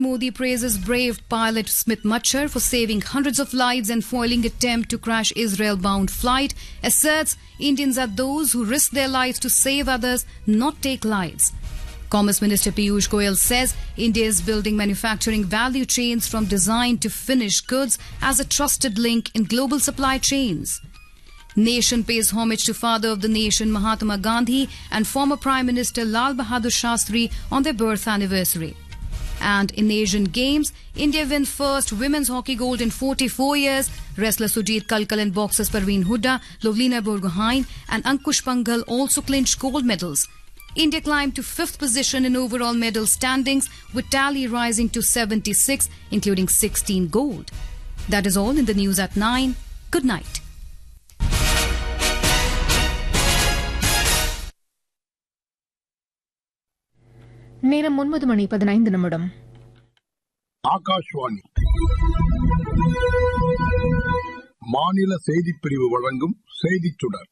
Modi praises brave pilot Smith Machar for saving hundreds of lives and foiling attempt to crash Israel-bound flight. Asserts Indians are those who risk their lives to save others, not take lives. Commerce Minister Piyush Goyal says India is building manufacturing value chains from design to finished goods as a trusted link in global supply chains. Nation pays homage to father of the nation Mahatma Gandhi and former Prime Minister Lal Bahadur Shastri on their birth anniversary. And in Asian Games, India win first women's hockey gold in 44 years. Wrestler Sujit Kalkal and boxers Parveen Hooda, Lovlina Borgohain and Ankush Pangal also clinched gold medals. India climbed to fifth position in overall medal standings, with tally rising to 76, including 16 gold. That is all in the news at 9. Good night. நேரம் ஒன்பது மணி பதினைந்து நிமிடம் ஆகாஷ்வாணி மாநில செய்திப் பிரிவு வழங்கும் செய்திச் சுடர்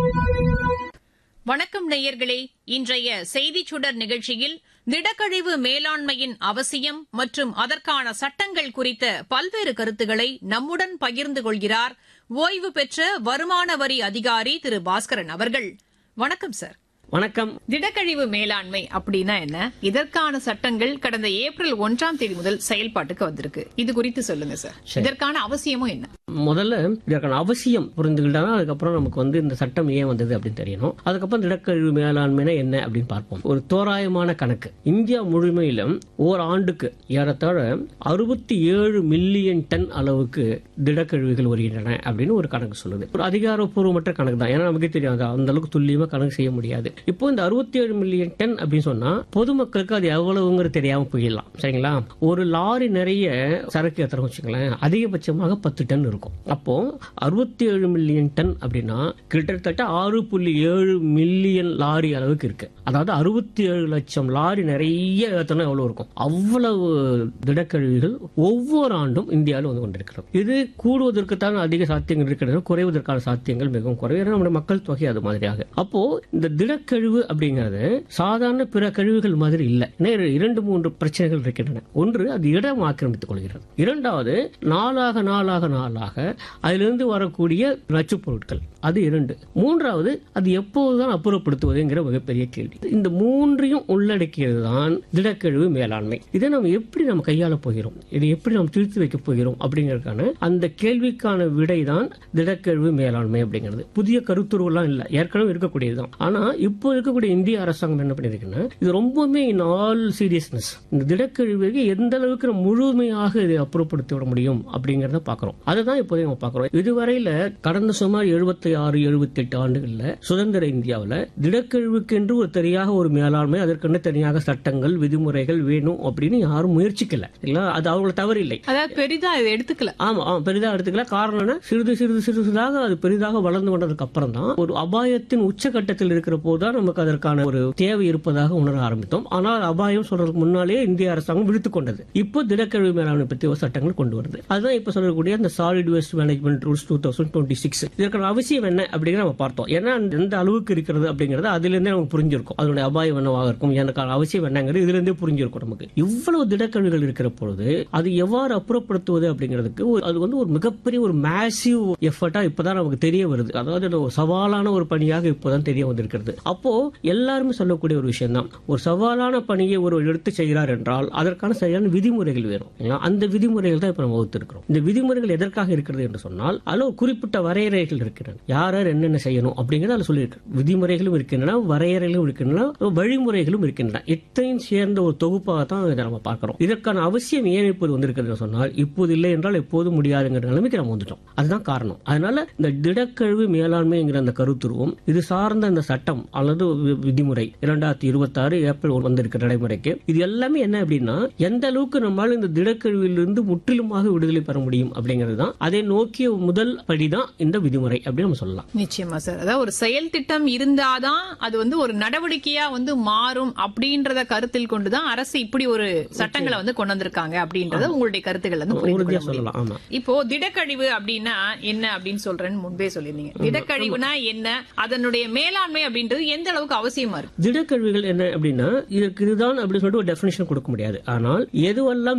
வணக்கம் நேயர்களே இன்றைய செய்திச் சுடர் நிகழ்ச்சியில் திடக்கழிவு மேலாண்மையின் அவசியம் மற்றும் அதற்கான சட்டங்கள் குறித்த பல்வேறு கருத்துக்களை நம்முடன் பகிர்ந்து கொள்கிறார் ஓய்வு பெற்ற வருமான வரி அதிகாரி திரு பாஸ்கரன் அவர்கள் வணக்கம் சார் வணக்கம் திடக்கழிவு மேலாண்மை அப்படின்னா என்ன இதற்கான சட்டங்கள் கடந்த ஏப்ரல் ஒன்றாம் தேதி முதல் செயல்பாட்டுக்கு வந்திருக்கு இது குறித்து சொல்லுங்க சார் இதற்கான அவசியமும் என்ன முதல்ல இதற்கான அவசியம் புரிந்துகிட்டா அதுக்கப்புறம் நமக்கு வந்து இந்த சட்டம் ஏன் வந்தது அப்படின்னு தெரியணும் அதுக்கப்புறம் திடக்கழிவு மேலாண்மைனா என்ன அப்படின்னு பார்ப்போம் ஒரு தோராயமான கணக்கு இந்தியா முழுமையிலும் ஓர் ஆண்டுக்கு ஏறத்தாழ அறுபத்தி ஏழு மில்லியன் டன் அளவுக்கு திடக்கழிவுகள் வருகின்றன அப்படின்னு ஒரு கணக்கு சொல்லுது ஒரு அதிகாரப்பூர்வமற்ற கணக்கு தான் ஏன்னா நமக்கு தெரியாது அந்த அளவுக்கு துல்லியமா கணக்கு செய்ய முடியாது இப்போ இந்த அறுபத்தி ஏழு மில்லியன் டன் அப்படின்னு சொன்னா பொதுமக்களுக்கு அது எவ்வளவுங்கிறது தெரியாம போயிடலாம் சரிங்களா ஒரு லாரி நிறைய சரக்கு ஏற்றுறோம் வச்சுங்களேன் அதிகபட்சமாக பத்து டன் இருக்கும் அப்போ அறுபத்தி ஏழு மில்லியன் டன் அப்படின்னா கிட்டத்தட்ட ஆறு புள்ளி ஏழு மில்லியன் லாரி அளவுக்கு இருக்கு அதாவது அறுபத்தி ஏழு லட்சம் லாரி நிறைய ஏற்றணும் எவ்வளவு இருக்கும் அவ்வளவு திடக்கழிவுகள் ஒவ்வொரு ஆண்டும் இந்தியாவில் வந்து கொண்டிருக்கிறது இது கூடுவதற்கு தான் அதிக சாத்தியங்கள் இருக்கிறது குறைவதற்கான சாத்தியங்கள் மிகவும் குறைவு ஏன்னா நம்முடைய மக்கள் தொகை அது மாதிரியாக அப்போ இந்த திடக்கழிவு அப்படிங்கிறது சாதாரண பிற கழிவுகள் மாதிரி இல்லை ஏன்னா இரண்டு மூன்று பிரச்சனைகள் இருக்கின்றன ஒன்று அது இடம் ஆக்கிரமித்துக் கொள்கிறது இரண்டாவது நாளாக நாளாக நாளாக அதிலிருந்து வரக்கூடிய நச்சுப் பொருட்கள் அது இரண்டு மூன்றாவது அது எப்போதுதான் அப்புறப்படுத்துவதுங்கிற மிகப்பெரிய கேள்வி இந்த மூன்றையும் உள்ளடக்கியது தான் திடக்கழிவு மேலாண்மை இதை நம்ம எப்படி நம்ம கையாள போகிறோம் இதை எப்படி நம்ம திருத்தி வைக்க போகிறோம் அப்படிங்கறதுக்கான அந்த கேள்விக்கான விடை தான் திடக்கழிவு மேலாண்மை அப்படிங்கிறது புதிய கருத்துருவெல்லாம் இல்லை ஏற்கனவே இருக்கக்கூடியதுதான் ஆனா இப்போ இருக்கக்கூடிய இந்திய அரசாங்கம் என்ன பண்ணிருக்குன்னா இது ரொம்பவுமே இன் ஆல் சீரியஸ்னஸ் இந்த திடக்கழிவுக்கு எந்த அளவுக்கு நம்ம முழுமையாக இதை அப்புறப்படுத்தி விட முடியும் அப்படிங்கறத பாக்குறோம் அதுதான் இப்போதைக்கு நம்ம பாக்குறோம் இதுவரையில கடந்த சுமார் எழுபத்தி ஆறு எழுபத்தி எட்டு ஆண்டுகள்ல சுதந்திர இந்தியாவில் திடக்கழிவுக்கென்று ஒரு தனியாக ஒரு மேலாண்மை அதற்கென்று தனியாக சட்டங்கள் விதிமுறைகள் வேணும் அப்படின்னு யாரும் முயற்சிக்கல இல்ல அது அவங்கள தவறு இல்லை அதாவது பெரிதா இதை எடுத்துக்கல ஆமா ஆமா பெரிதா எடுத்துக்கல காரணம் என்ன சிறிது சிறிது சிறிதாக அது பெரிதாக வளர்ந்து வந்ததுக்கு அப்புறம் தான் ஒரு அபாயத்தின் உச்சகட்டத்தில் இருக்கிற போதுதான் நமக்கு அதற்கான ஒரு தேவை இருப்பதாக உணர ஆரம்பித்தோம் ஆனால் அபாயம் சொல்றதுக்கு முன்னாலேயே இந்திய அரசாங்கம் விடுத்துக் கொண்டது இப்போ திடக்கழிவு மேலாண்மை பற்றி ஒரு சட்டங்கள் கொண்டு வருது அதுதான் இப்ப சொல்லக்கூடிய அந்த solid waste management rules two thousand twenty six இதற்கான அவசியம் என்ன அப்படிங்கிற நம்ம பார்த்தோம் ஏன்னா எந்த அளவுக்கு இருக்கிறது அப்படிங்கறது அதுல இருந்தே நமக்கு புரிஞ்சிருக்கும் அதனுடைய அபாயம் என்னவாக இருக்கும் எனக்கான அவசியம் என்னங்கிறது இதுல இருந்தே புரிஞ்சிருக்கும் நமக்கு இவ்வளவு திடக்கழிவுகள் இருக்கிற பொழுது அது எவ்வாறு அப்புறப்படுத்துவது அப்படிங்கிறதுக்கு ஒரு- அது வந்து ஒரு மிகப்பெரிய ஒரு மேசிவ் எஃபர்ட்டா இப்பதான் நமக்கு தெரிய வருது அதாவது அது ஒரு சவாலான ஒரு பணியாக இப்பதான் தெரிய வந்திருக்கிறது அப்போ எல்லாருமே சொல்லக்கூடிய ஒரு விஷயம் தான் ஒரு சவாலான பணியை ஒரு எடுத்து செய்கிறார் என்றால் அதற்கான சரியான விதிமுறைகள் வேணும் இல்லையா? அந்த விதிமுறைகள் தான் இப்ப நம்ம வகுத்திருக்கிறோம் இந்த விதிமுறைகள் எதற்காக இருக்கிறது என்று சொன்னால் அதுல ஒரு குறிப்பிட்ட வரையறைகள் இருக்கின்றன யார் யார் என்னென்ன செய்யணும் அப்படிங்கறது அதுல சொல்லியிருக்கு விதிமுறைகளும் இருக்கின்றன வரையறைகளும் இருக்கின்றன வழிமுறைகளும் இருக்கின்றன இத்தையும் சேர்ந்த ஒரு தொகுப்பாக தான் இதை நம்ம பார்க்கிறோம் இதற்கான அவசியம் ஏன் இப்போது வந்திருக்கிறது சொன்னால் இப்போது இல்லை என்றால் எப்போதும் முடியாதுங்கிற நிலைமைக்கு நம்ம வந்துட்டோம் அதுதான் காரணம் அதனால இந்த திடக்கழிவு மேலாண்மைங்கிற அந்த கருத்துருவம் இது சார்ந்த அந்த சட்டம் அல்லது வி- விதிமுறை இரண்டாயிரத்தி இருபத்தி ஆறு ஏப்ரல் ஒன்று வந்திருக்கிற நடைமுறைக்கு இது எல்லாமே என்ன அப்படின்னா எந்த அளவுக்கு நம்மால் இந்த திடக்கழிவிலிருந்து முற்றிலுமாக விடுதலை பெற முடியும் அப்படிங்கிறது தான் அதை நோக்கிய முதல் படிதான் இந்த விதிமுறை அப்படின்னு நம்ம சொல்லலாம் நிச்சயமா சார் அதாவது ஒரு செயல் திட்டம் இருந்தாதான் அது வந்து ஒரு நடவடிக்கையா வந்து மாறும் அப்படின்றத கருத்தில் கொண்டுதான் அரசு இப்படி ஒரு சட்டங்களை வந்து கொண்டு வந்திருக்காங்க அப்படின்றத உங்களுடைய கருத்துக்கள் வந்து புரிந்து உறுதியா கொள்ள முடியும். சொல்லலாம் ஆமா இப்போ திடக்கழிவு அப்படின்னா என்ன அப்படின்னு சொல்றேன்னு முன்பே சொல்லிருந்தீங்க திடக்கழிவுனா என்ன அதனுடைய மேலாண்மை அப்படின்றது எந்த அளவுக்கு அவசியமா இருக்கு திடக்கழிவுகள் என்ன அப்படின்னா இதற்கு இதுதான் அப்படின்னு சொல்லிட்டு ஒரு டெபினேஷன் கொடுக்க முடியாது ஆனால் எதுவெல்லாம்